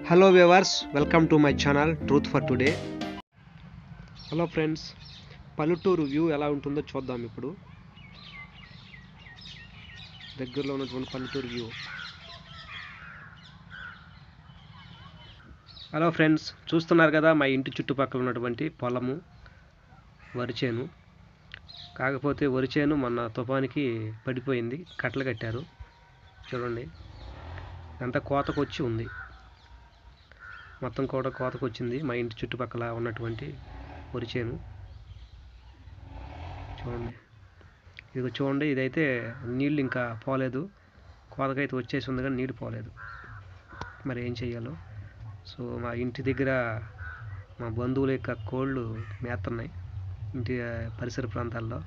hello viewers welcome to my channel truth for today hello friends పల్లెటూరు view ఎలా ఉంటుందో చూద్దాం ఇప్పుడు దగ్గరలో ఉన్నటువంటి పల్లెటూరు వ్యూ హలో ఫ్రెండ్స్ చూస్తున్నారు కదా మా ఇంటి చుట్టుపక్కల ఉన్నటువంటి పొలము వరిచేను కాకపోతే వరిచేను మొన్న తుఫానికి పడిపోయింది కట్టలు కట్టారు చూడండి అంతా కోతకు వచ్చి ఉంది మొత్తం కూడా కోతకు వచ్చింది మా ఇంటి చుట్టుపక్కల ఉన్నటువంటి వరి చేను చూడండి ఇది చూడండి ఇదైతే నీళ్ళు ఇంకా పోలేదు కోతకైతే వచ్చేసి ఉంది కానీ నీళ్ళు పోలేదు మరి ఏం చెయ్యాలో సో మా ఇంటి దగ్గర మా బంధువుల యొక్క కోళ్ళు మేస్తున్నాయి ఇంటి ఆ, పరిసర ప్రాంతాల్లో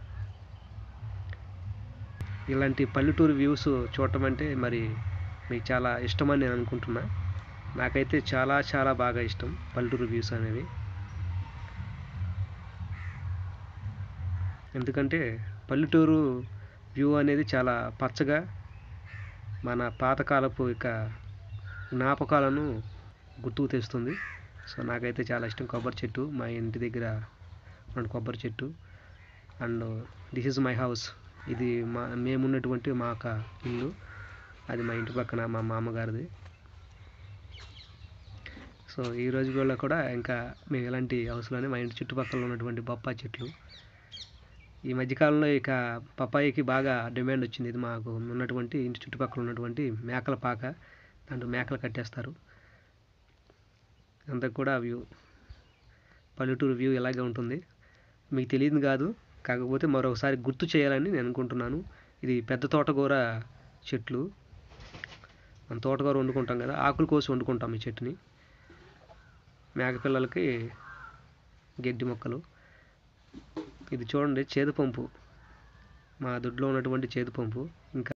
ఇలాంటి పల్లెటూరు వ్యూస్ చూడటం అంటే మరి మీకు చాలా ఇష్టమని నేను అనుకుంటున్నా నాకైతే చాలా చాలా బాగా ఇష్టం పల్లెటూరు వ్యూస్ అనేవి ఎందుకంటే పల్లెటూరు వ్యూ అనేది చాలా పచ్చగా మన పాతకాలపు ఇక జ్ఞాపకాలను గుర్తుకు తెస్తుంది సో నాకైతే చాలా ఇష్టం కొబ్బరి చెట్టు మా ఇంటి దగ్గర ఉన్న కొబ్బరి చెట్టు and this is my house ఇది మా మేమున్నటువంటి మా యొక్క ఇల్లు అది మా ఇంటి పక్కన మా మామగారిది సో ఈ రోజు కూడా కూడా ఇంకా మేము ఇలాంటి హౌస్లోనే మా ఇంటి చుట్టుపక్కల ఉన్నటువంటి బొప్పాయి చెట్లు ఈ మధ్యకాలంలో ఇక పప్పాయికి బాగా డిమాండ్ వచ్చింది ఇది మాకు ఉన్నటువంటి ఇంటి చుట్టుపక్కల ఉన్నటువంటి మేకల పాక దాంట్లో మేకలు కట్టేస్తారు అంతా కూడా వ్యూ పల్లెటూరు వ్యూ ఇలాగే ఉంటుంది మీకు తెలియదు కాదు కాకపోతే మరొకసారి గుర్తు చేయాలని నేను అనుకుంటున్నాను ఇది పెద్ద తోటకూర చెట్లు మనం తోటకూర వండుకుంటాం కదా ఆకులు కోసి వండుకుంటాం ఈ చెట్టుని మేకపిల్లలకి గడ్డి మొక్కలు ఇది చూడండి చేదు పంపు మా దొడ్లో ఉన్నటువంటి చేదు పంపు ఇంకా